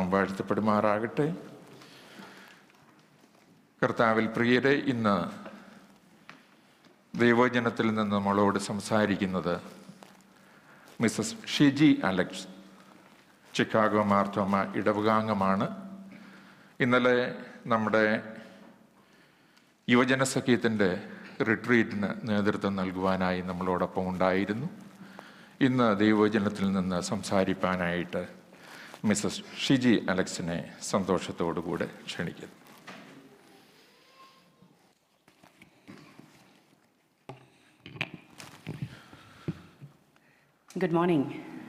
നാമം വാഴ്ത്തപ്പെടുമാറാകട്ടെ കർത്താവിൽ പ്രിയരെ ഇന്ന് ദൈവജനത്തിൽ നിന്ന് നമ്മളോട് സംസാരിക്കുന്നത് Mrs Shiji Alex Chicago Marthoma ഇടവകാംഗമാണ് ഇന്നലെ നമ്മുടെ യുവജന സഖ്യത്തിൻ്റെ റിട്രീറ്റിന് നേതൃത്വം നൽകുവാനായി നമ്മളോടൊപ്പം ഉണ്ടായിരുന്നു ഇന്ന് ദൈവജനത്തിൽ നിന്ന് സംസാരിപ്പാനായിട്ട് മിസ്സസ് ഷിജി അലക്സിനെ സന്തോഷത്തോടുകൂടെ ക്ഷണിക്കുന്നു Good morning.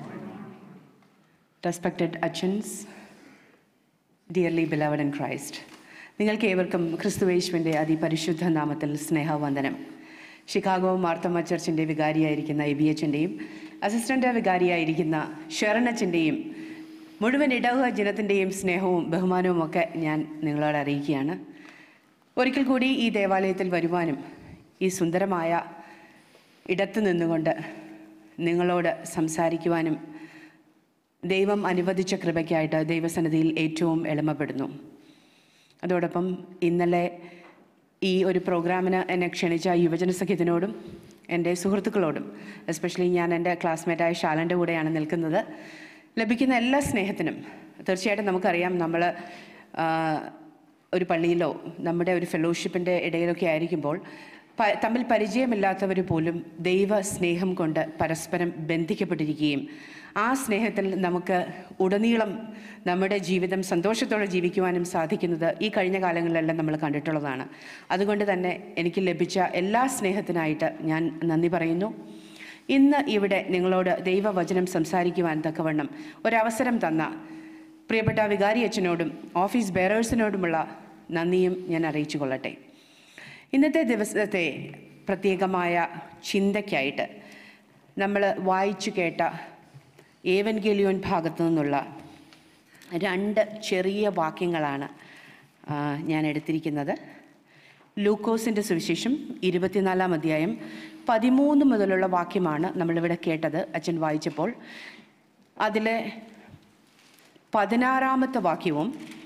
Respected Achans, dearly beloved in Christ. നിങ്ങൾക്ക് ഏവർക്കും ക്രിസ്തുവേശുവിൻ്റെ അതിപരിശുദ്ധ നാമത്തിൽ സ്നേഹവന്ദനം ഷിക്കാഗോ മാർത്തമ്മ ചർച്ചിൻ്റെ വികാരിയായിരിക്കുന്ന എ ബി എച്ചിൻ്റെയും അസിസ്റ്റൻ്റ് വികാരിയായിരിക്കുന്ന ഷെറനച്ചിൻ്റെയും മുഴുവൻ ഇടവക ജനത്തിൻ്റെയും സ്നേഹവും ബഹുമാനവും ഒക്കെ ഞാൻ നിങ്ങളോട് അറിയിക്കുകയാണ് ഒരിക്കൽ കൂടി ഈ ദേവാലയത്തിൽ വരുവാനും ഈ സുന്ദരമായ ഇടത്ത് നിന്നുകൊണ്ട് നിങ്ങളോട് സംസാരിക്കുവാനും ദൈവം അനുവദിച്ച കൃപയ്ക്കായിട്ട് ദൈവസന്നിധിയിൽ ഏറ്റവും എളിമപ്പെടുന്നു അതോടൊപ്പം ഇന്നലെ ഈ ഒരു പ്രോഗ്രാമിന് എന്നെ ക്ഷണിച്ച യുവജന സഖ്യത്തിനോടും എൻ്റെ സുഹൃത്തുക്കളോടും എസ്പെഷ്യലി ഞാൻ എൻ്റെ ക്ലാസ്മേറ്റായ ഷാലൻ്റെ കൂടെയാണ് നിൽക്കുന്നത് ലഭിക്കുന്ന എല്ലാ സ്നേഹത്തിനും തീർച്ചയായിട്ടും നമുക്കറിയാം നമ്മൾ ഒരു പള്ളിയിലോ നമ്മുടെ ഒരു ഫെലോഷിപ്പിൻ്റെ ഇടയിലൊക്കെ ആയിരിക്കുമ്പോൾ പ- തമ്മിൽ പരിചയമില്ലാത്തവർ പോലും ദൈവ സ്നേഹം കൊണ്ട് പരസ്പരം ബന്ധിക്കപ്പെട്ടിരിക്കുകയും ആ സ്നേഹത്തിൽ നമുക്ക് ഉടനീളം നമ്മുടെ ജീവിതം സന്തോഷത്തോടെ ജീവിക്കുവാനും സാധിക്കുന്നത് ഈ കഴിഞ്ഞ കാലങ്ങളിലെല്ലാം നമ്മൾ കണ്ടിട്ടുള്ളതാണ് അതുകൊണ്ട് തന്നെ എനിക്ക് ലഭിച്ച എല്ലാ സ്നേഹത്തിനായിട്ട് ഞാൻ നന്ദി പറയുന്നു ഇന്ന് ഇവിടെ നിങ്ങളോട് ദൈവവചനം സംസാരിക്കുവാൻ തക്കവണ്ണം ഒരവസരം തന്ന പ്രിയപ്പെട്ട വികാരി അച്ഛനോടും ഓഫീസ് ബെയറേഴ്സിനോടുമുള്ള നന്ദിയും ഞാൻ അറിയിച്ചു കൊള്ളട്ടെ ഇന്നത്തെ ദിവസത്തെ പ്രത്യേകമായ ചിന്തയ്ക്കായിട്ട് നമ്മൾ വായിച്ചു കേട്ട ഏവൻഗേലിയോൻ ഭാഗത്തു നിന്നുള്ള രണ്ട് ചെറിയ വാക്യങ്ങളാണ് ആ, ഞാൻ എടുത്തിരിക്കുന്നത് ലൂക്കോസിൻ്റെ സുവിശേഷം ഇരുപത്തിനാലാം അധ്യായം പതിമൂന്ന് മുതലുള്ള വാക്യമാണ് നമ്മളിവിടെ കേട്ടത് അച്ഛൻ വായിച്ചപ്പോൾ അതിലെ പതിനാറാമത്തെ വാക്യവും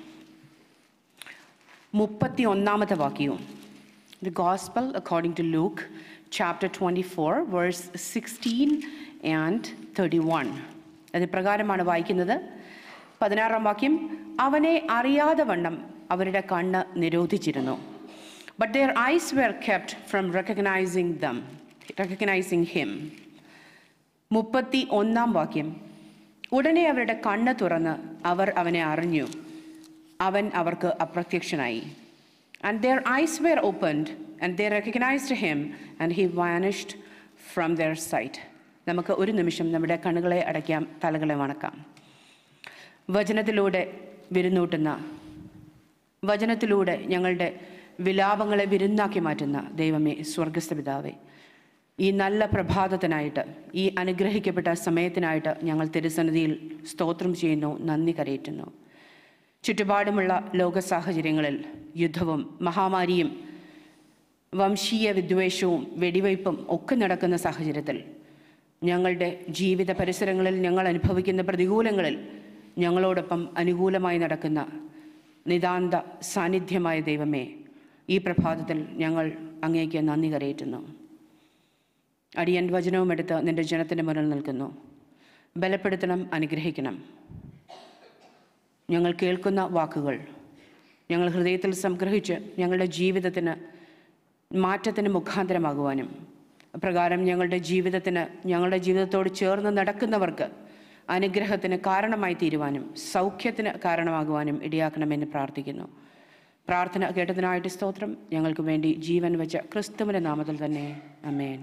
മുപ്പത്തി ഒന്നാമത്തെ വാക്യവും the gospel according to Luke chapter twenty four verse sixteen and thirty one അത് പ്രകാരമാണ് വായിക്കുന്നത് പതിനാറാം വാക്യം അവനെ അറിയാതെ വണ്ണം അവരുടെ കണ്ണ് നിരോധിച്ചിരുന്നു but their eyes were kept from recognising them recognising him മുപ്പത്തി ഒന്നാം വാക്യം ഉടനെ അവരുടെ കണ്ണ് തുറന്ന് അവർ അവനെ അറിഞ്ഞു അവൻ അവർക്ക് അപ്രത്യക്ഷനായി and their eyes were opened and they recognised him and he vanished from their sight നമുക്ക് ഒരു നിമിഷം നമ്മുടെ കണ്ണുകളെ അടയ്ക്കാം തലകളെ വണക്കാം വചനത്തിലൂടെ വിരുന്നൂട്ടുന്ന വചനത്തിലൂടെ ഞങ്ങളുടെ വിലാപങ്ങളെ വിരുന്നാക്കി മാറ്റുന്ന ദൈവമേ സ്വർഗസ്ഥ പിതാവേ ഈ നല്ല പ്രഭാതത്തിനായിട്ട് ഈ അനുഗ്രഹിക്കപ്പെട്ട സമയത്തിനായിട്ട് ഞങ്ങൾ തിരുസന്നിധിയിൽ സ്തോത്രം ചെയ്യുന്നു നന്ദി കരയേറ്റുന്നു ചുറ്റുപാടുമുള്ള ലോക സാഹചര്യങ്ങളിൽ യുദ്ധവും മഹാമാരിയും വംശീയ വിദ്വേഷവും വെടിവയ്പും ഒക്കെ നടക്കുന്ന സാഹചര്യത്തിൽ ഞങ്ങളുടെ ജീവിത പരിസരങ്ങളിൽ ഞങ്ങൾ അനുഭവിക്കുന്ന പ്രതികൂലങ്ങളിൽ ഞങ്ങളോടൊപ്പം അനുകൂലമായി നടക്കുന്ന നിതാന്ത സാന്നിധ്യമായ ദൈവമേ ഈ പ്രഭാതത്തിൽ ഞങ്ങൾ അങ്ങേക്ക് നന്ദി കരയേറ്റുന്നു അടിയൻ വചനവും എടുത്ത് നിന്റെ ജനത്തിൻ്റെ മുന്നിൽ നിൽക്കുന്നു ബലപ്പെടുത്തണം അനുഗ്രഹിക്കണം ഞങ്ങൾ കേൾക്കുന്ന വാക്കുകൾ ഞങ്ങൾ ഹൃദയത്തിൽ സംഗ്രഹിച്ച് ഞങ്ങളുടെ ജീവിതത്തിന് മാറ്റത്തിന് മുഖാന്തരമാകുവാനും അപ്രകാരം ഞങ്ങളുടെ ജീവിതത്തിന് ഞങ്ങളുടെ ജീവിതത്തോട് ചേർന്ന് നടക്കുന്നവർക്ക് അനുഗ്രഹത്തിന് കാരണമായി തീരുവാനും സൗഖ്യത്തിന് കാരണമാകുവാനും ഇടയാക്കണമെന്ന് പ്രാർത്ഥിക്കുന്നു പ്രാർത്ഥന കേട്ടതിനായിട്ട് സ്തോത്രം ഞങ്ങൾക്ക് വേണ്ടി ജീവൻ വെച്ച ക്രിസ്തുവിൻ്റെ നാമത്തിൽ തന്നെ അമേൻ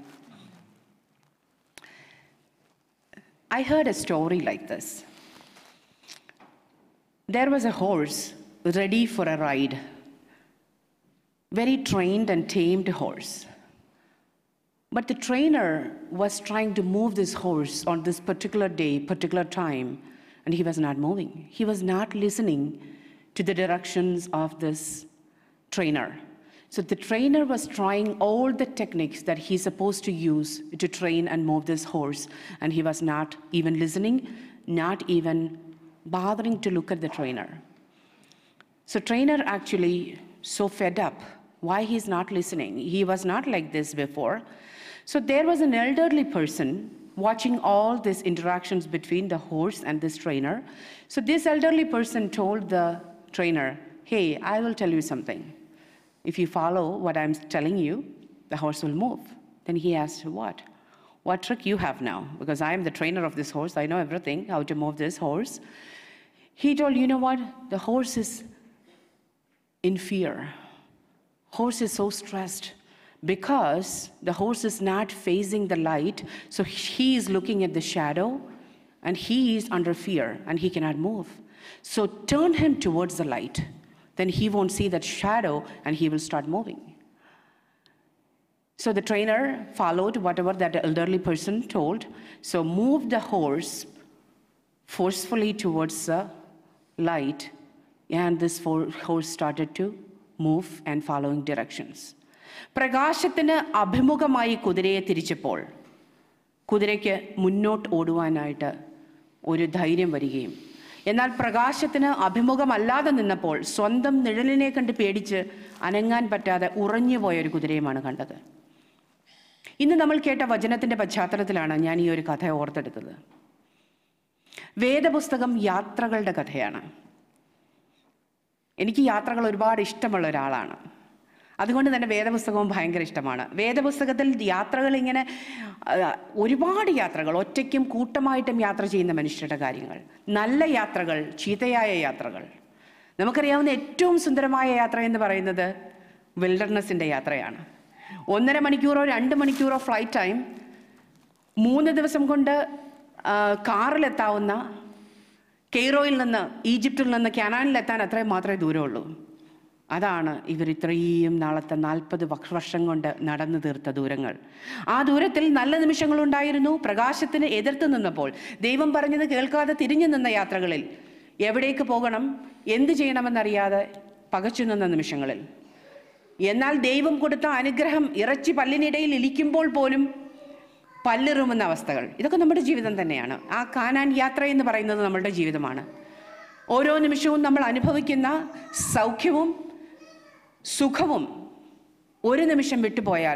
I heard a story like this. There was a horse ready for a ride, very trained and tamed horse. But the trainer was trying to move this horse on this particular day, particular time, and he was not moving. He was not listening to the directions of this trainer. So the trainer was trying all the techniques that he's supposed to use to train and move this horse, and he was not even listening, not even bothering to look at the trainer. So trainer actually so fed up why he's not listening. He was not like this before. So there was an elderly person watching all these interactions between the horse and this trainer. So this elderly person told the trainer, "Hey, I will tell you something. If you follow what I'm telling you, the horse will move." Then he asked, "What?" What trick you have now? Because I am the trainer of this horse. I know everything, how to move this horse. He told, you know what? The horse is in fear. Horse is so stressed because the horse is not facing the light, so he is looking at the shadow and he is under fear and he cannot move. So turn him towards the light. Then he won't see that shadow and he will start moving. So the trainer followed whatever that elderly person told. So moved the horse forcefully towards the light, and this fo- horse started to move and following directions. പ്രകാശത്തിന് അഭിമുഖമായി കുതിരയെ തിരിച്ചപ്പോൾ കുതിരയ്ക്ക് മുന്നോട്ട് ഓടുവാനായിട്ട് ഒരു ധൈര്യം വരികയും എന്നാൽ പ്രകാശത്തിന് അഭിമുഖമല്ലാതെ നിന്നപ്പോൾ സ്വന്തം നിഴലിനെ കണ്ട് പേടിച്ച് അനങ്ങാൻ പറ്റാതെ ഉറഞ്ഞു പോയ ഒരു കുതിരയുമാണ് കണ്ടത് ഇന്ന് നമ്മൾ കേട്ട വചനത്തിന്റെ പശ്ചാത്തലത്തിലാണ് ഞാൻ ഈ ഒരു കഥ ഓർത്തെടുത്തത് വേദപുസ്തകം യാത്രകളുടെ കഥയാണ് എനിക്ക് യാത്രകൾ ഒരുപാട് ഇഷ്ടമുള്ള ഒരാളാണ് അതുകൊണ്ട് തന്നെ വേദപുസ്തകവും ഭയങ്കര ഇഷ്ടമാണ് വേദപുസ്തകത്തിൽ യാത്രകൾ ഇങ്ങനെ ആ, ഒരുപാട് യാത്രകൾ ഒറ്റയ്ക്കും കൂട്ടമായിട്ടും യാത്ര ചെയ്യുന്ന മനുഷ്യരുടെ കാര്യങ്ങൾ നല്ല യാത്രകൾ ചീത്തയായ യാത്രകൾ നമുക്കറിയാവുന്ന ഏറ്റവും സുന്ദരമായ യാത്ര എന്ന് പറയുന്നത് വിൽഡർനെസ്സിൻ്റെ യാത്രയാണ് ഒന്നര മണിക്കൂറോ രണ്ട് മണിക്കൂറോ ഫ്ലൈറ്റ് ടൈം മൂന്ന് ദിവസം കൊണ്ട് ആ, കാറിലെത്താവുന്ന കെയ്റോയിൽ നിന്ന് ഈജിപ്തിൽ നിന്ന് ക്യാനാനിലെത്താൻ അത്രയും മാത്രമേ ദൂരമുള്ളൂ അതാണ് ഇവർ ഇത്രയും നാളത്തെ നാൽപ്പത് വർഷം കൊണ്ട് നടന്നു തീർത്ത ദൂരങ്ങൾ ആ ദൂരത്തിൽ നല്ല നിമിഷങ്ങളുണ്ടായിരുന്നു പ്രകാശത്തിന് എതിർത്ത് നിന്നപ്പോൾ ദൈവം പറഞ്ഞത് കേൾക്കാതെ തിരിഞ്ഞു നിന്ന യാത്രകളിൽ എവിടേക്ക് പോകണം എന്ത് ചെയ്യണമെന്നറിയാതെ പകച്ചു നിന്ന നിമിഷങ്ങളിൽ എന്നാൽ ദൈവം കൊടുത്ത അനുഗ്രഹം ഇറച്ചി പല്ലിനിടയിൽ ഇരിക്കുമ്പോൾ പോലും പല്ലിറുമുന്ന അവസ്ഥകൾ ഇതൊക്കെ നമ്മുടെ ജീവിതം തന്നെയാണ് ആ കാനാൻ യാത്ര എന്ന് പറയുന്നത് നമ്മളുടെ ജീവിതമാണ് ഓരോ നിമിഷവും നമ്മൾ അനുഭവിക്കുന്ന സൗഖ്യവും സുഖവും ഒരു നിമിഷം വിട്ടുപോയാൽ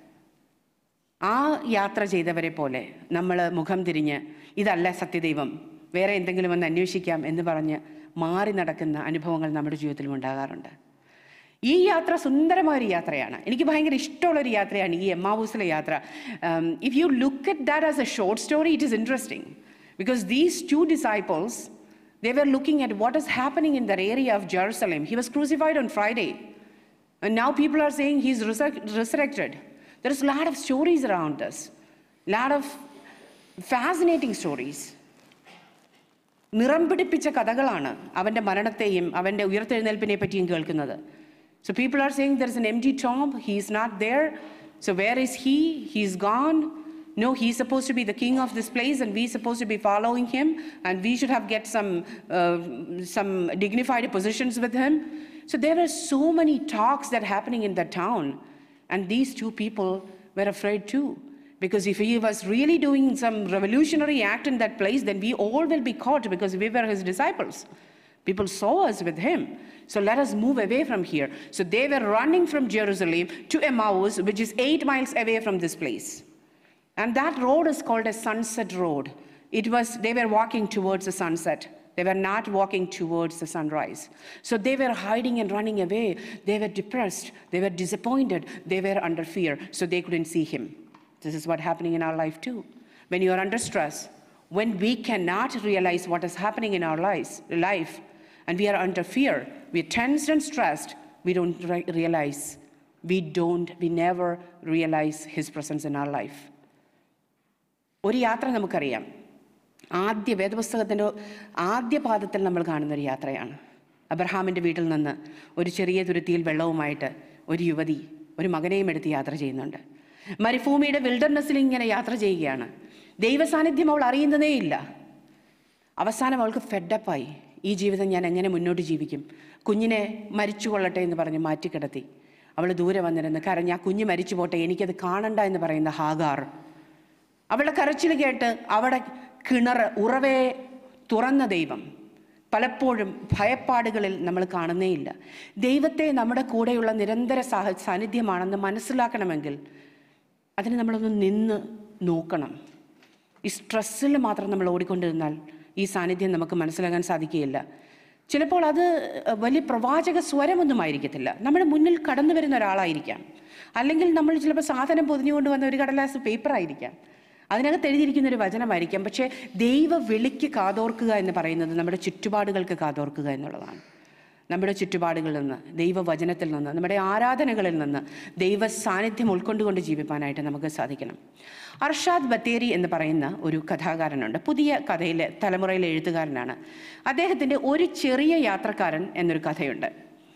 ആ യാത്ര ചെയ്തവരെ പോലെ നമ്മൾ മുഖം തിരിഞ്ഞ് ഇതല്ല സത്യദൈവം വേറെ എന്തെങ്കിലും ഒന്ന് അന്വേഷിക്കാം എന്ന് പറഞ്ഞ് മാറി നടക്കുന്ന അനുഭവങ്ങൾ നമ്മുടെ ജീവിതത്തിലും ഉണ്ടാകാറുണ്ട് ഈ യാത്ര സുന്ദരമായ ഒരു യാത്രയാണ് എനിക്ക് ഭയങ്കര ഇഷ്ടമുള്ളൊരു യാത്രയാണ് ഈ എമ്മാവൂസിലെ യാത്ര if you look at that as a short story it is interesting because these two disciples they were looking at what is happening in that area of Jerusalem. He was crucified on Friday. And now people are saying he's resur- resurrected. There's a lot of stories around this, a lot of fascinating stories. നിറം പിടിപ്പിച്ച കഥകളാണ് അവൻ്റെ മരണത്തെയും അവൻ്റെ ഉയർത്തെഴുന്നേൽപ്പിനെ പറ്റിയും കേൾക്കുന്നത് so people are saying there is an empty tomb he is not there so where is he he is gone No, he's supposed to be the king of this place, and we're supposed to be following him, and we should have get some uh, some dignified positions with him. So there were so many talks that happening in the town, and these two people were afraid too, because if he was really doing some revolutionary act in that place, then we all will be caught because we were his disciples. People saw us with him. So let us move away from here. So they were running from Jerusalem to Emmaus, which is eight miles away from this place. And that road is called a sunset road. It was, they were walking towards the sunset. They were not walking towards the sunrise. So they were hiding and running away. They were depressed. They were disappointed. They were under fear. So they couldn't see him. This is what happening in our life too. When you are under stress, when we cannot realize what is happening in our lives, life, and we are under fear, we are tensed and stressed, we don't re- realize, we don't, we never realize his presence in our life. ഒരു യാത്ര നമുക്കറിയാം ആദ്യ വേദപുസ്തകത്തിൻ്റെ ആദ്യ പാദത്തിൽ നമ്മൾ കാണുന്ന ഒരു യാത്രയാണ് അബ്രഹാമിൻ്റെ വീട്ടിൽ നിന്ന് ഒരു ചെറിയ തുരുത്തിയിൽ വെള്ളവുമായിട്ട് ഒരു യുവതി ഒരു മകനെയും എടുത്ത് യാത്ര ചെയ്യുന്നുണ്ട് മരുഭൂമിയുടെ വിൽഡർനെസ്സിൽ ഇങ്ങനെ യാത്ര ചെയ്യുകയാണ് ദൈവസാന്നിധ്യം അവൾ അറിയുന്നതേ ഇല്ല അവസാനം അവൾക്ക് ഫെഡപ്പായി ഈ ജീവിതം ഞാൻ എങ്ങനെ മുന്നോട്ട് ജീവിക്കും കുഞ്ഞിനെ മരിച്ചു കൊള്ളട്ടെ എന്ന് പറഞ്ഞ് മാറ്റിക്കിടത്തി അവൾ ദൂരെ വന്നിരുന്ന് കരഞ്ഞ് ആ കുഞ്ഞ് മരിച്ചു പോട്ടെ എനിക്കത് കാണണ്ട എന്ന് പറയുന്ന ഹാഗാർ അവളുടെ കരച്ചിൽ കേട്ട് അവിടെ കിണർ ഉറവയെ തുറന്ന ദൈവം പലപ്പോഴും ഭയപ്പാടുകളിൽ നമ്മൾ കാണുന്നേയില്ല ദൈവത്തെ നമ്മുടെ കൂടെയുള്ള നിരന്തര സാഹ സാന്നിധ്യമാണെന്ന് മനസ്സിലാക്കണമെങ്കിൽ അതിന് നമ്മളൊന്ന് നിന്ന് നോക്കണം ഈ സ്ട്രെസ്സിൽ മാത്രം നമ്മൾ ഓടിക്കൊണ്ടിരുന്നാൽ ഈ സാന്നിധ്യം നമുക്ക് മനസ്സിലാക്കാൻ സാധിക്കുകയില്ല ചിലപ്പോൾ അത് വലിയ പ്രവാചക സ്വരമൊന്നും ആയിരിക്കത്തില്ല നമ്മുടെ മുന്നിൽ കടന്നു വരുന്ന ഒരാളായിരിക്കാം അല്ലെങ്കിൽ നമ്മൾ ചിലപ്പോൾ സാധനം പൊതിഞ്ഞുകൊണ്ട് വന്ന ഒരു കടലാസ് പേപ്പർ ആയിരിക്കാം അതിനകത്ത് എഴുതിയിരിക്കുന്ന ഒരു വചനമായിരിക്കാം പക്ഷേ ദൈവ വിളിക്ക് കാതോർക്കുക എന്ന് പറയുന്നത് നമ്മുടെ ചുറ്റുപാടുകൾക്ക് കാതോർക്കുക എന്നുള്ളതാണ് നമ്മുടെ ചുറ്റുപാടുകളിൽ നിന്ന് ദൈവവചനത്തിൽ നിന്ന് നമ്മുടെ ആരാധനകളിൽ നിന്ന് ദൈവ സാന്നിധ്യം ഉൾക്കൊണ്ടുകൊണ്ട് ജീവിപ്പാനായിട്ട് നമുക്ക് സാധിക്കണം അർഷാദ് ബത്തേരി എന്ന് പറയുന്ന ഒരു കഥാകാരനുണ്ട് പുതിയ കഥയിലെ തലമുറയിലെ എഴുത്തുകാരനാണ് അദ്ദേഹത്തിൻ്റെ ഒരു ചെറിയ യാത്രക്കാരൻ എന്നൊരു കഥയുണ്ട്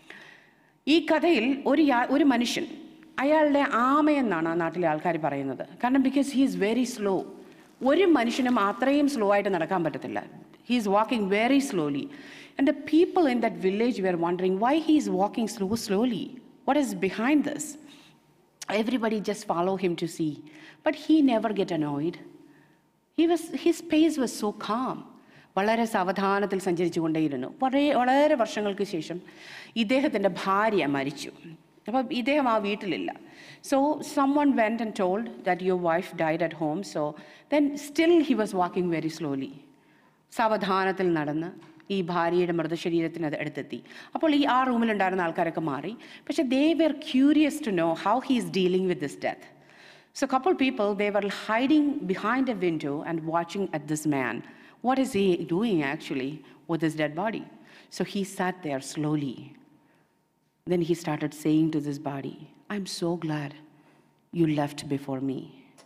ഈ കഥയിൽ ഒരു യാ ഒരു മനുഷ്യൻ അയാളുടെ ആമയെന്നാണ് ആ നാട്ടിലെ ആൾക്കാർ പറയുന്നത് കാരണം because he is very slow ഒരു മനുഷ്യനും അത്രയും സ്ലോ ആയിട്ട് നടക്കാൻ പറ്റത്തില്ല he is walking very slowly and the people in that village we are wondering why he is walking slow slowly what is behind this everybody just follow him to see but he never get annoyed he was his pace was so calm വളരെ സാവധാനത്തിൽ സഞ്ചരിച്ചു കൊണ്ടേയിരുന്നു വളരെ വളരെ വർഷങ്ങൾക്ക് ശേഷം ഇദ്ദേഹത്തിൻ്റെ ഭാര്യ മരിച്ചു അപ്പം ഇദ്ദേഹം ആ വീട്ടിലില്ല so someone went and told that your wife died at home so then still he was walking very slowly സാവധാനത്തിൽ നടന്ന് ഈ ഭാര്യയുടെ മൃതശരീരത്തിന് അത് അടുത്തെത്തി അപ്പോൾ ഈ ആ റൂമിലുണ്ടായിരുന്ന ആൾക്കാരൊക്കെ മാറി പക്ഷെ they were curious to know how he is dealing with this death So a couple people, they were hiding behind a window and watching at this man. What is he doing actually with his dead body? So he sat there slowly. Then he started saying to this body, I'm so glad you left before me.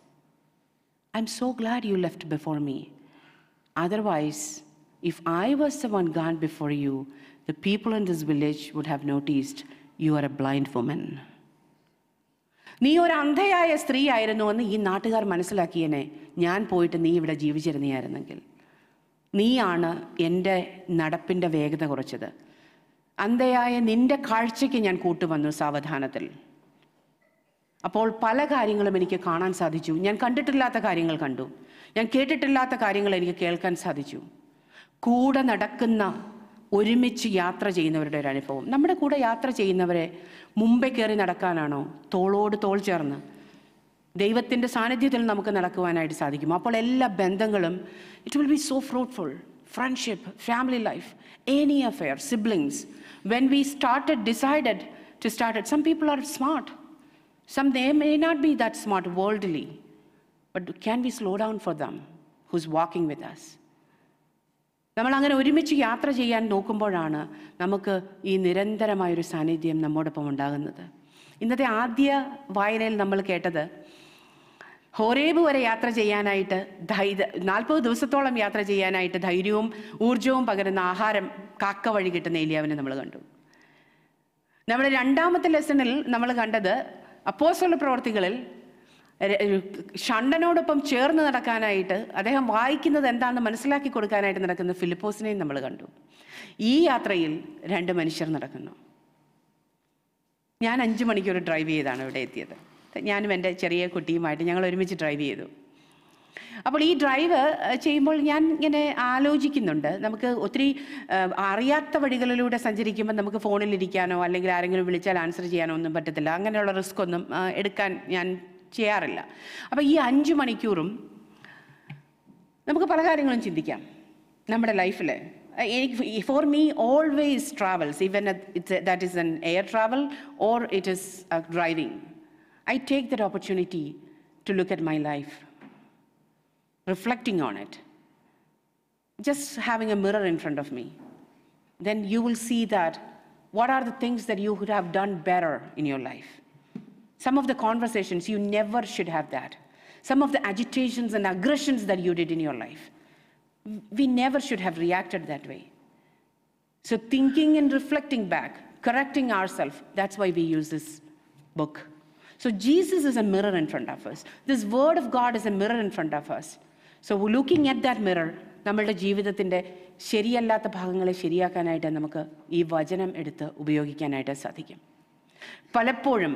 I'm so glad you left before me. Otherwise, if I was the one gone before you, the people in this village would have noticed you are a blind woman. നീ ഒരു അന്ധയായ സ്ത്രീ ആയിരുന്നുവെന്ന് ഈ നാട്ടുകാർ മനസ്സിലാക്കിയനെ ഞാൻ പോയിട്ട് നീ ഇവിടെ ജീവിച്ചിരുന്നയായിരുന്നെങ്കിൽ നീയാണ് എൻ്റെ നടപ്പിൻ്റെ വേഗത കുറച്ചത് അന്ധയായ നിന്റെ കാഴ്ചയ്ക്ക് ഞാൻ കൂട്ടുവന്നു സാവധാനത്തിൽ അപ്പോൾ പല കാര്യങ്ങളും എനിക്ക് കാണാൻ സാധിച്ചു ഞാൻ കണ്ടിട്ടില്ലാത്ത കാര്യങ്ങൾ കണ്ടു ഞാൻ കേട്ടിട്ടില്ലാത്ത കാര്യങ്ങൾ എനിക്ക് കേൾക്കാൻ സാധിച്ചു കൂടെ നടക്കുന്ന ഒരുമിച്ച് യാത്ര ചെയ്യുന്നവരുടെ ഒരു അനുഭവം നമ്മുടെ കൂടെ യാത്ര ചെയ്യുന്നവരെ മുമ്പേ കയറി നടക്കാനാണോ തോളോട് തോൾ ചേർന്ന് ദൈവത്തിൻ്റെ സാന്നിധ്യത്തിൽ നമുക്ക് നടക്കുവാനായിട്ട് സാധിക്കും അപ്പോൾ എല്ലാ ബന്ധങ്ങളും it will be so fruitful friendship family life any affair siblings when we started decided to started some people are smart some they may not be that smart worldly but can we slow down for them who's walking with us നമ്മൾ അങ്ങനെ ഒരുമിച്ച് യാത്ര ചെയ്യാൻ നോക്കുമ്പോഴാണ് നമുക്ക് ഈ നിരന്തരമായൊരു സാന്നിധ്യം നമ്മോടൊപ്പം ഉണ്ടാകുന്നത് ഇന്നത്തെ ആദ്യ വായനയിൽ നമ്മൾ കേട്ടത് ഹോറേബ് വരെ യാത്ര ചെയ്യാനായിട്ട് ധൈര്യ നാൽപ്പത് ദിവസത്തോളം യാത്ര ചെയ്യാനായിട്ട് ധൈര്യവും ഊർജവും പകരുന്ന ആഹാരം കാക്ക വഴി കിട്ടുന്ന ഏലിയാവിനെ നമ്മൾ കണ്ടു നമ്മുടെ രണ്ടാമത്തെ ലെസണിൽ നമ്മൾ കണ്ടത് അപ്പോസ്തല പ്രവർത്തികളിൽ ര- ഷണ്ടനോടൊപ്പം ചേർന്ന് നടക്കാനായിട്ട് അദ്ദേഹം വായിക്കുന്നത് എന്താണെന്ന് മനസ്സിലാക്കി കൊടുക്കാനായിട്ട് നടക്കുന്ന ഫിലിപ്പോസിനെയും നമ്മൾ കണ്ടു ഈ യാത്രയിൽ രണ്ട് മനുഷ്യർ നടക്കുന്നു ഞാൻ അഞ്ച് മണിക്കൂർ ഡ്രൈവ് ചെയ്താണ് ഇവിടെ എത്തിയത് ഞാനും എൻ്റെ ചെറിയ കുട്ടിയുമായിട്ട് ഞങ്ങൾ ഒരുമിച്ച് ഡ്രൈവ് ചെയ്തു അപ്പോൾ ഈ ഡ്രൈവ് അഹ്, ചെയ്യുമ്പോൾ ഞാൻ ഇങ്ങനെ ആലോചിക്കുന്നുണ്ട് നമുക്ക് ഒത്തിരി അഹ്, അറിയാത്ത വഴികളിലൂടെ സഞ്ചരിക്കുമ്പോൾ നമുക്ക് ഫോണിലിരിക്കാനോ അല്ലെങ്കിൽ ആരെങ്കിലും വിളിച്ചാൽ ആൻസർ ചെയ്യാനോ ഒന്നും പറ്റത്തില്ല അങ്ങനെയുള്ള റിസ്ക് ഒന്നും അഹ്, എടുക്കാൻ ഞാൻ ചെയ്യാറില്ല അപ്പോൾ ഈ അഞ്ച് മണിക്കൂറും നമുക്ക് പല കാര്യങ്ങളും ചിന്തിക്കാം നമ്മുടെ ലൈഫിൽ എനിക്ക് for me always travels even it's that is an air travel or it is driving I take that opportunity to look at my life reflecting on it, just having a mirror in front of me, then you will see that what are the things that you could have done better in your life. Some of the conversations, you never should have that. Some of the agitations and aggressions that you did in your life, we never should have reacted that way. So, thinking and reflecting back, correcting ourselves, that's why we use this book. So, Jesus is a mirror in front of us. This word of God is a mirror in front of us. So, looking at that mirror, നമ്മളുടെ ജീവിതത്തിൻ്റെ ശരിയല്ലാത്ത ഭാഗങ്ങളെ ശരിയാക്കാനായിട്ട് നമുക്ക് ഈ വചനം എടുത്ത് ഉപയോഗിക്കാനായിട്ട് സാധിക്കും പലപ്പോഴും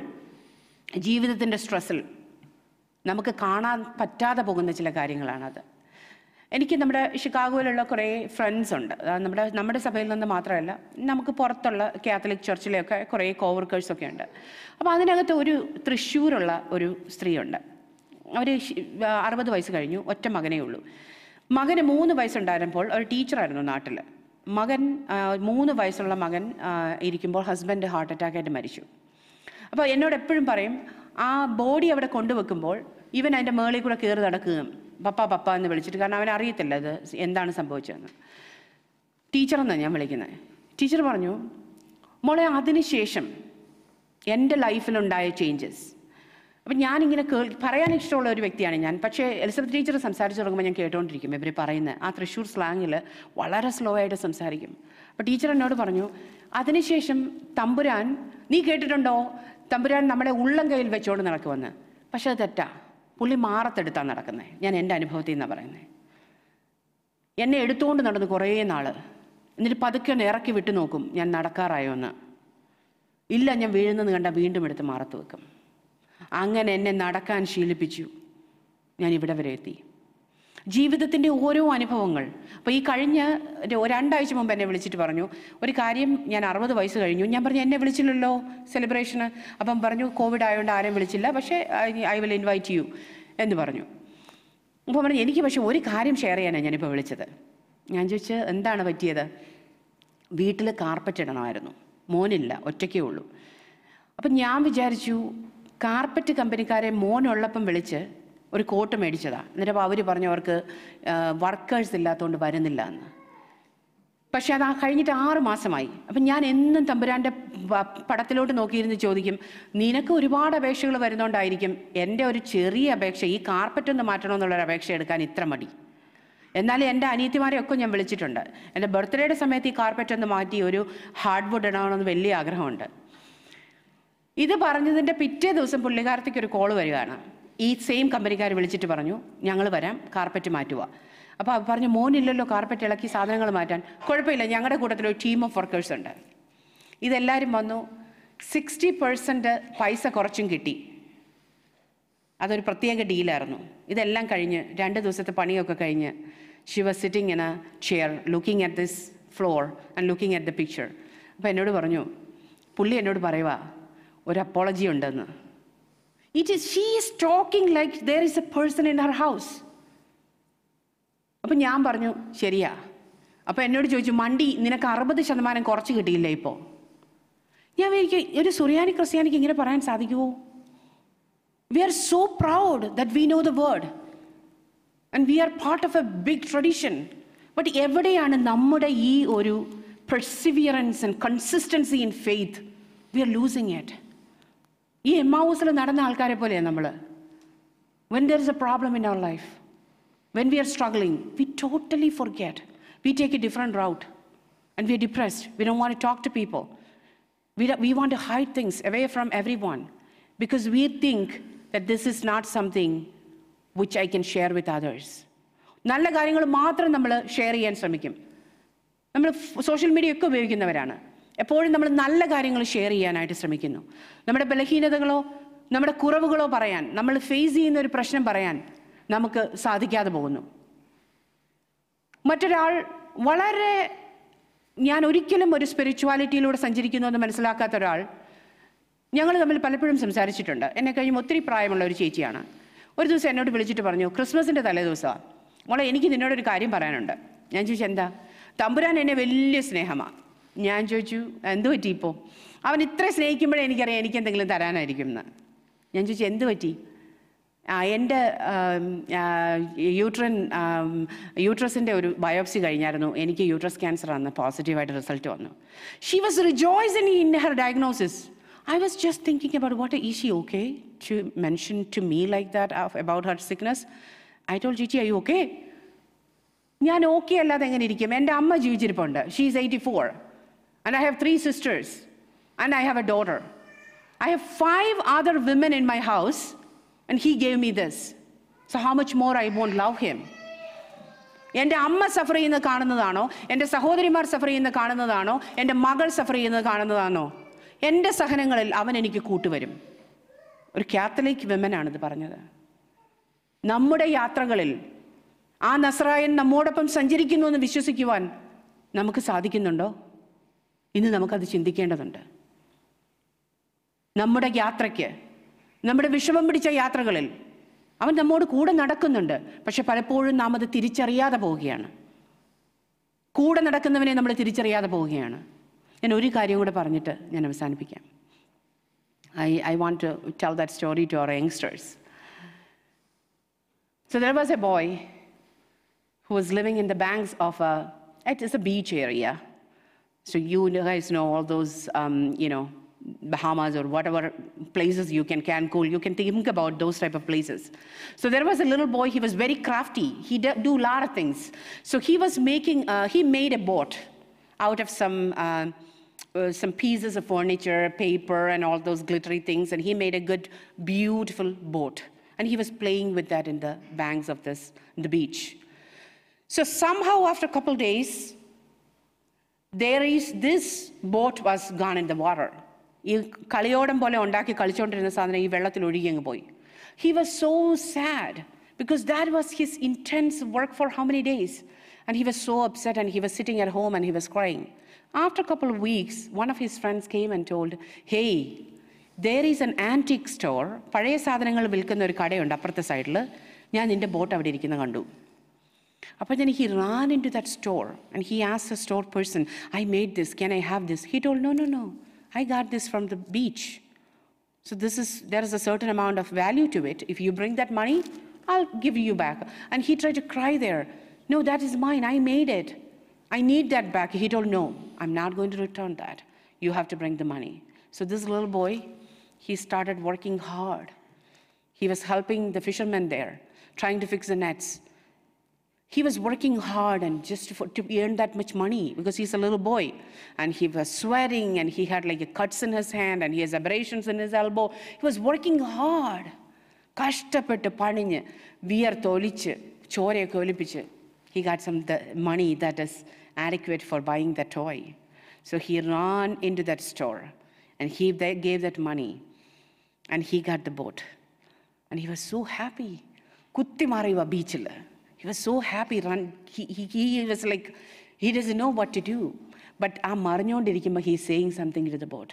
ജീവിതത്തിൻ്റെ സ്ട്രെസ്സിൽ നമുക്ക് കാണാൻ പറ്റാതെ പോകുന്ന ചില കാര്യങ്ങളാണത് എനിക്ക് നമ്മുടെ ഷിക്കാഗോയിലുള്ള കുറേ ഫ്രണ്ട്സ് ഉണ്ട് അതായത് നമ്മുടെ നമ്മുടെ സഭയിൽ നിന്ന് മാത്രമല്ല നമുക്ക് പുറത്തുള്ള കാത്തലിക് ചർച്ചിലെയൊക്കെ കുറേ കോവർക്കേഴ്സൊക്കെ ഉണ്ട് അപ്പോൾ അതിനകത്ത് ഒരു തൃശ്ശൂരുള്ള ഒരു സ്ത്രീയുണ്ട് അവർ അറുപത് വയസ്സ് കഴിഞ്ഞു ഒറ്റ മകനേ ഉള്ളൂ മകന് മൂന്ന് വയസ്സുണ്ടായിരുന്നപ്പോൾ ഒരു ടീച്ചറായിരുന്നു നാട്ടിൽ മകൻ ആ, മൂന്ന് വയസ്സുള്ള മകൻ ആ, ഇരിക്കുമ്പോൾ ഹസ്ബൻഡ് ഹാർട്ട് അറ്റാക്കായിട്ട് മരിച്ചു അപ്പോൾ എന്നോട് എപ്പോഴും പറയും ആ ബോഡി അവിടെ കൊണ്ടുവെക്കുമ്പോൾ ഇവൻ അതിൻ്റെ മേളിൽ കൂടെ കയറി നടക്കുകയും പപ്പ പപ്പ എന്ന് വിളിച്ചിട്ട് കാരണം അവൻ അറിയത്തില്ല ഇത് എന്താണ് സംഭവിച്ചതെന്ന് ടീച്ചറെന്നാണ് ഞാൻ വിളിക്കുന്നത് ടീച്ചർ പറഞ്ഞു മോളെ അതിനുശേഷം എൻ്റെ ലൈഫിലുണ്ടായ ചേഞ്ചസ് അപ്പം ഞാനിങ്ങനെ കേൾ പറയാൻ ഇഷ്ടമുള്ള ഒരു വ്യക്തിയാണ് ഞാൻ പക്ഷേ എലിസബത്ത് ടീച്ചർ സംസാരിച്ചു തുടങ്ങുമ്പോൾ ഞാൻ കേട്ടുകൊണ്ടിരിക്കും ഇവർ പറയുന്നത് ആ തൃശ്ശൂർ സ്ലാങ്ങിൽ വളരെ സ്ലോ ആയിട്ട് സംസാരിക്കും അപ്പോൾ ടീച്ചർ എന്നോട് പറഞ്ഞു അതിനുശേഷം തമ്പുരാൻ നീ കേട്ടിട്ടുണ്ടോ തമ്പുരാൻ നമ്മുടെ ഉള്ളം കയ്യിൽ വെച്ചുകൊണ്ട് നടക്കുമെന്ന് പക്ഷേ അത് തെറ്റാ പുള്ളി മാറത്തെടുത്താണ് നടക്കുന്നത് ഞാൻ എൻ്റെ അനുഭവത്തിൽ നിന്നാണ് പറയുന്നത് എന്നെ എടുത്തുകൊണ്ട് നടന്നു കുറേ നാൾ എന്നിട്ട് പതുക്കെ ഒന്ന് ഇറക്കി വിട്ടു നോക്കും ഞാൻ നടക്കാറായോ എന്ന് ഇല്ല ഞാൻ വീഴുന്നത് കണ്ട വീണ്ടും എടുത്ത് മാറത്ത് വെക്കും അങ്ങനെ എന്നെ നടക്കാൻ ശീലിപ്പിച്ചു ഞാൻ ഇവിടെ വരെ എത്തി ജീവിതത്തിൻ്റെ ഓരോ അനുഭവങ്ങൾ അപ്പോൾ ഈ കഴിഞ്ഞ ഒരു രണ്ടാഴ്ച മുമ്പ് എന്നെ വിളിച്ചിട്ട് പറഞ്ഞു ഒരു കാര്യം ഞാൻ അറുപത് വയസ്സ് കഴിഞ്ഞു ഞാൻ പറഞ്ഞു എന്നെ വിളിച്ചില്ലല്ലോ സെലിബ്രേഷന് അപ്പം പറഞ്ഞു കോവിഡ് ആയതുകൊണ്ട് ആരെയും വിളിച്ചില്ല പക്ഷേ ഐ വിൽ ഇൻവൈറ്റ് യു എന്ന് പറഞ്ഞു അപ്പോൾ പറഞ്ഞു എനിക്ക് പക്ഷേ ഒരു കാര്യം ഷെയർ ചെയ്യാനാണ് ഞാനിപ്പോൾ വിളിച്ചത് ഞാൻ ചോദിച്ചു എന്താണ് പറ്റിയത് വീട്ടിൽ കാർപ്പറ്റ് ഇടണമായിരുന്നു മോനില്ല ഒറ്റയ്ക്കേ ഉള്ളൂ അപ്പം ഞാൻ വിചാരിച്ചു കാർപ്പറ്റ് കമ്പനിക്കാരെ മോനുള്ളപ്പം വിളിച്ച് ഒരു കോട്ട് മേടിച്ചതാണ് എന്നിട്ട് അപ്പോൾ അവർ പറഞ്ഞു അവർക്ക് വർക്കേഴ്സ് ഇല്ലാത്തതുകൊണ്ട് വരുന്നില്ല എന്ന് പക്ഷെ അത് ആ കഴിഞ്ഞിട്ട് ആറ് മാസമായി അപ്പം ഞാൻ എന്നും തമ്പുരാൻ്റെ പ- പടത്തിലോട്ട് നോക്കിയിരുന്ന് ചോദിക്കും നിനക്ക് ഒരുപാട് അപേക്ഷകൾ വരുന്നതുകൊണ്ടായിരിക്കും എൻ്റെ ഒരു ചെറിയ അപേക്ഷ ഈ കാർപ്പറ്റ് ഒന്ന് മാറ്റണമെന്നുള്ളൊരു അപേക്ഷ എടുക്കാൻ ഇത്ര മടി എന്നാൽ എൻ്റെ അനിയത്തിമാരെ ഒക്കെ ഞാൻ വിളിച്ചിട്ടുണ്ട് എൻ്റെ ബർത്ത്ഡേയുടെ സമയത്ത് ഈ കാർപ്പറ്റ് ഒന്ന് മാറ്റി ഒരു ഹാർഡ് വുഡ് ഇടണമെന്ന് വലിയ ആഗ്രഹമുണ്ട് ഇത് പറഞ്ഞതിൻ്റെ പിറ്റേ ദിവസം പുള്ളിക്കാരത്തേക്ക് ഒരു കോൾ വരികയാണ് ഈ സെയിം കമ്പനിക്കാർ വിളിച്ചിട്ട് പറഞ്ഞു ഞങ്ങൾ വരാം കാർപ്പറ്റ് മാറ്റുക അപ്പോൾ അവർ പറഞ്ഞു മോനില്ലല്ലോ കാർപ്പറ്റ് ഇളക്കി സാധനങ്ങൾ മാറ്റാൻ കുഴപ്പമില്ല ഞങ്ങളുടെ കൂട്ടത്തിൽ ഒരു ടീം ഓഫ് വർക്കേഴ്സ് ഉണ്ട് ഇതെല്ലാവരും വന്നു സിക്സ്റ്റി പെർസെൻറ്റ് പൈസ കുറച്ചും കിട്ടി അതൊരു പ്രത്യേക ഡീലായിരുന്നു ഇതെല്ലാം കഴിഞ്ഞ് രണ്ട് ദിവസത്തെ പണിയൊക്കെ കഴിഞ്ഞ് she was sitting in a chair looking at this floor and looking at the picture അപ്പോൾ എന്നോട് പറഞ്ഞു പുള്ളി എന്നോട് പറയുക ഒരു അപ്പോളജി ഉണ്ടെന്ന് it is she is talking like there is a person in her house അപ്പം ഞാൻ പറഞ്ഞു ശരിയാ അപ്പോൾ എന്നോട് ചോദിച്ചു മണ്ടി നിനക്ക് അറുപത് ശതമാനം കുറച്ച് കിട്ടിയില്ലേ ഇപ്പോൾ ഞാൻ എനിക്ക് ഒരു സുറിയാനി ക്രിസ്ത്യാനിക്ക് ഇങ്ങനെ പറയാൻ സാധിക്കുമോ We are so proud that we know the word and we are part of a big tradition. But എവിടെയാണ് നമ്മുടെ ഈ ഒരു perseverance and consistency in faith we are losing it ഈ എമ്മാവൂസിൽ നടന്ന ആൾക്കാരെ പോലെയാണ് നമ്മൾ when there is a problem in our life when we are struggling we totally forget we take a different route and we are depressed we don't want to talk to people we, we want to hide things away from everyone because we think that this is not something which I can share with others. നല്ല കാര്യങ്ങൾ മാത്രം നമ്മൾ share ചെയ്യാൻ ശ്രമിക്കും നമ്മൾ social media ഒക്കെ ഉപയോഗിക്കുന്നവരാണ് എപ്പോഴും നമ്മൾ നല്ല കാര്യങ്ങൾ ഷെയർ ചെയ്യാനായിട്ട് ശ്രമിക്കുന്നു നമ്മുടെ ബലഹീനതകളോ നമ്മുടെ കുറവുകളോ പറയാൻ നമ്മൾ ഫേസ് ചെയ്യുന്ന ഒരു പ്രശ്നം പറയാൻ നമുക്ക് സാധിക്കാതെ പോകുന്നു മറ്റൊരാൾ വളരെ ഞാൻ ഒരിക്കലും ഒരു സ്പിരിച്വാലിറ്റിയിലൂടെ സഞ്ചരിക്കുന്നു എന്ന് മനസ്സിലാക്കാത്ത ഒരാൾ ഞങ്ങൾ തമ്മിൽ പലപ്പോഴും സംസാരിച്ചിട്ടുണ്ട് എന്നെ കഴിയും ഒത്തിരി പ്രായമുള്ള ഒരു ചേച്ചിയാണ് ഒരു ദിവസം എന്നോട് വിളിച്ചിട്ട് പറഞ്ഞു ക്രിസ്മസിൻ്റെ തലേ ദിവസമാണ് മോളെ എനിക്ക് നിന്നോടൊരു കാര്യം പറയാനുണ്ട് ഞാൻ ചോദിച്ചു എന്താ തമ്പുരാൻ എന്നെ വലിയ സ്നേഹമാണ് ഞാൻ ചോദിച്ചു എന്ത് പറ്റി ഇപ്പോൾ അവൻ ഇത്ര സ്നേഹിക്കുമ്പോഴേ എനിക്കറിയാം എനിക്ക് എന്തെങ്കിലും തരാനായിരിക്കും എന്ന് ഞാൻ ചോദിച്ചു എന്ത് പറ്റി ആ, എൻ്റെ യൂട്രൻ യൂട്രസിൻ്റെ ഒരു ബയോപ്സി കഴിഞ്ഞായിരുന്നു എനിക്ക് യൂട്രസ് ക്യാൻസർ ആണ് പോസിറ്റീവായിട്ട് റിസൾട്ട് വന്നു she was rejoicing in her diagnosis I was just thinking about what is she okay to mention to me like that about her sickness I told ചേച്ചി I okay ഞാൻ okay അല്ലാതെ എങ്ങനെ ഇരിക്കും എൻ്റെ അമ്മ ജീവിച്ചിരിപ്പുണ്ട് she is eighty four and I have three sisters and I have a daughter I have five other women in my house and he gave me this so how much more I won't love him എൻ്റെ അമ്മ സഫർ ചെയ്യുന്നത് കാണുന്നതാണോ എൻ്റെ സഹോദരിമാർ സഫർ ചെയ്യുന്നത് കാണുന്നതാണോ എൻ്റെ മകൾ സഫർ ചെയ്യുന്നത് കാണുന്നതാണോ എൻ്റെ സഹനങ്ങളിൽ അവൻ എനിക്ക് കൂട്ടുവരും ഒരു കാത്തലിക് വിമനാണിത് പറഞ്ഞത് നമ്മുടെ യാത്രകളിൽ ആ നസ്രായൻ നമ്മോടൊപ്പം സഞ്ചരിക്കുന്നു എന്ന് വിശ്വസിക്കുവാൻ നമുക്ക് സാധിക്കുന്നുണ്ടോ ഇന്ന് നമുക്കത് ചിന്തിക്കേണ്ടതുണ്ട് നമ്മുടെ യാത്രയ്ക്ക് നമ്മുടെ വിഷമം പിടിച്ച യാത്രകളിൽ അവൻ നമ്മോട് കൂടെ നടക്കുന്നുണ്ട് പക്ഷെ പലപ്പോഴും നാം അത് തിരിച്ചറിയാതെ പോവുകയാണ് കൂടെ നടക്കുന്നവനെ നമ്മൾ തിരിച്ചറിയാതെ പോവുകയാണ് ഞാൻ ഒരു കാര്യം കൂടെ പറഞ്ഞിട്ട് ഞാൻ അവസാനിപ്പിക്കാം I I want to tell that story to our youngsters So there was a boy who was living in the banks of a, it is a beach area. So you guys know all those, um, you know, Bahamas or whatever places you can, Cancun, you can think about those type of places. So there was a little boy, he was very crafty. He did do a lot of things. So he was making, uh, he made a boat out of some, uh, uh, some pieces of furniture, paper, and all those glittery things, and he made a good, beautiful boat. And he was playing with that in the banks of this, the beach. So somehow, after a couple days, there is this boat was gone in the water. ഈ കളിയോടം പോലെ ഉണ്ടാക്കി കളിച്ചുകൊണ്ടിരുന്ന സാധനം ഈ വെള്ളത്തിൽ ഒഴുകി അങ്ങ് പോയി he was so sad because that was his intense work for how many days and he was so upset and he was sitting at home and he was crying after couple of weeks one of his friends came and told hey there is an antique store പഴയ സാധനങ്ങൾ വിൽക്കുന്ന ഒരു കടയുണ്ട് അപ്പുറത്തെ സൈഡിൽ ഞാൻ നിൻ്റെ boat അവിടെ ഇരിക്കുന്ന കണ്ടു അപ്പോൾ then he ran into that store and he asked the store person, I made this, can I have this? He told, no, no, no, I got this from the beach. So this is, there is a certain amount of value to it. If you bring that money, I'll give you back. And he tried to cry there, no, that is mine, I made it. I need that back. He told, no, I'm not going to return that. You have to bring the money. So this little boy, he started working hard. He was helping the fishermen there, trying to fix the nets. He was working hard and just for, to earn that much money because he's a little boy. And he was sweating and he had like cuts in his hand and he has abrasions in his elbow. He was working hard. കഷ്ടപ്പെട്ട് പണിഞ്ഞ് വിയർത്തൊലിച്ച് ചോരയൊക്കെ ഒലിപ്പിച്ച് he got some the money that is adequate for buying the toy. So he ran into that store and he they gave that money and he got the boat. And he was so happy. കുത്തി മറിയുക ബീച്ചിൽ he was so happy run he was like he does know what to do but ആ മറിഞ്ഞുകൊണ്ടിരിക്കുമ്പോൾ he saying something to the boat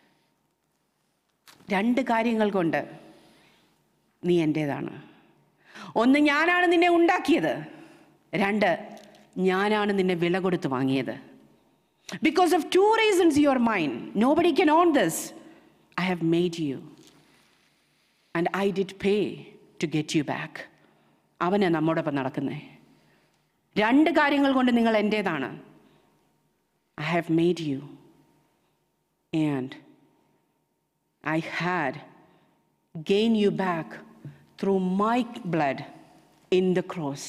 രണ്ട് കാര്യങ്ങൾ കൊണ്ട് നീ എൻ്റേതാണ് ഒന്ന് ഞാനാണ് നിന്നെ ഉണ്ടാക്കിയത് രണ്ട് ഞാനാണ് നിന്നെ വില കൊടുത്ത് വാങ്ങിയത് because of two reasons your mind nobody can own this I have made you and I did pay to get you back അവനെ നമ്മോടൊപ്പം നടക്കുന്നേ രണ്ട് കാര്യങ്ങൾ കൊണ്ട് നിങ്ങൾ എൻ്റേതാണ് I have made you and I had gain you back through my blood in the cross.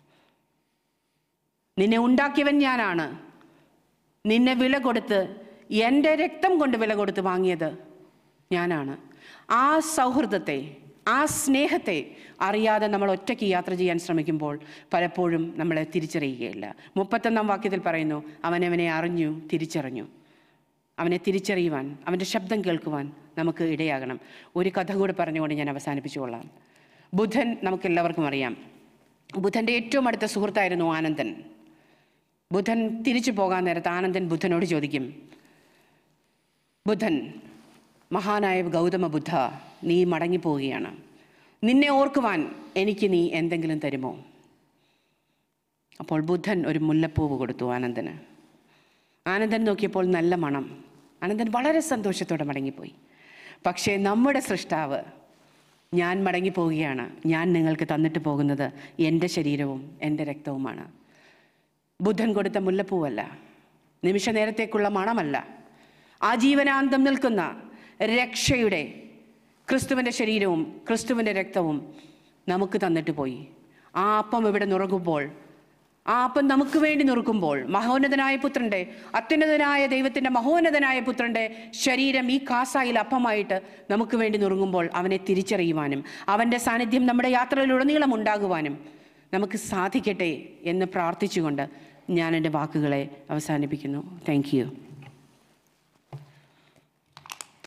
നിന്നെ ഉണ്ടാക്കിയവൻ ഞാനാണ് നിന്നെ വില കൊടുത്ത് എൻ്റെ രക്തം കൊണ്ട് വില കൊടുത്ത് വാങ്ങിയത് ഞാനാണ് ആ സൗഹൃദത്തെ ആ സ്നേഹത്തെ അറിയാതെ നമ്മൾ ഒറ്റയ്ക്ക് യാത്ര ചെയ്യാൻ ശ്രമിക്കുമ്പോൾ പലപ്പോഴും നമ്മളെ തിരിച്ചറിയുകയില്ല മുപ്പത്തൊന്നാം വാക്യത്തിൽ പറയുന്നു അവനവനെ അറിഞ്ഞു തിരിച്ചറിഞ്ഞു അവനെ തിരിച്ചറിയുവാൻ അവൻ്റെ ശബ്ദം കേൾക്കുവാൻ നമുക്ക് ഇടയാകണം ഒരു കഥ കൂടെ പറഞ്ഞുകൊണ്ട് ഞാൻ അവസാനിപ്പിച്ചു കൊള്ളാം ബുധൻ നമുക്കെല്ലാവർക്കും അറിയാം ബുധൻ്റെ ഏറ്റവും അടുത്ത സുഹൃത്തായിരുന്നു ആനന്ദൻ ബുധൻ തിരിച്ചു പോകാൻ നേരത്ത് ആനന്ദൻ ബുധനോട് ചോദിക്കും ബുധൻ മഹാനായ ഗൗതമ ബുദ്ധ നീ മടങ്ങിപ്പോവുകയാണ് നിന്നെ ഓർക്കുവാൻ എനിക്ക് നീ എന്തെങ്കിലും തരുമോ അപ്പോൾ ബുദ്ധൻ ഒരു മുല്ലപ്പൂവ് കൊടുത്തു ആനന്ദന് ആനന്ദൻ നോക്കിയപ്പോൾ നല്ല മണം ആനന്ദൻ വളരെ സന്തോഷത്തോടെ മടങ്ങിപ്പോയി പക്ഷേ നമ്മുടെ സൃഷ്ടാവ് ഞാൻ മടങ്ങിപ്പോവുകയാണ് ഞാൻ നിങ്ങൾക്ക് തന്നിട്ട് പോകുന്നത് എൻ്റെ ശരീരവും എൻ്റെ രക്തവുമാണ് ബുദ്ധൻ കൊടുത്ത മുല്ലപ്പൂവല്ല നിമിഷ നേരത്തേക്കുള്ള മണമല്ല ആജീവനാന്തം നിൽക്കുന്ന രക്ഷയുടെ ക്രിസ്തുവിൻ്റെ ശരീരവും ക്രിസ്തുവിൻ്റെ രക്തവും നമുക്ക് തന്നിട്ട് പോയി ആ അപ്പം ഇവിടെ നുറുകുമ്പോൾ ആ അപ്പം നമുക്ക് വേണ്ടി നുറുക്കുമ്പോൾ മഹോന്നതനായ പുത്രൻ്റെ അത്യുന്നതനായ ദൈവത്തിൻ്റെ മഹോന്നതനായ പുത്രൻ്റെ ശരീരം ഈ കാസായിൽ അപ്പമായിട്ട് നമുക്ക് വേണ്ടി നുറുങ്ങുമ്പോൾ അവനെ തിരിച്ചറിയുവാനും അവൻ്റെ സാന്നിധ്യം നമ്മുടെ യാത്രയിലുടനീളം ഉണ്ടാകുവാനും നമുക്ക് സാധിക്കട്ടെ എന്ന് പ്രാർത്ഥിച്ചുകൊണ്ട് ഞാൻ എൻ്റെ വാക്കുകളെ അവസാനിപ്പിക്കുന്നു താങ്ക് യു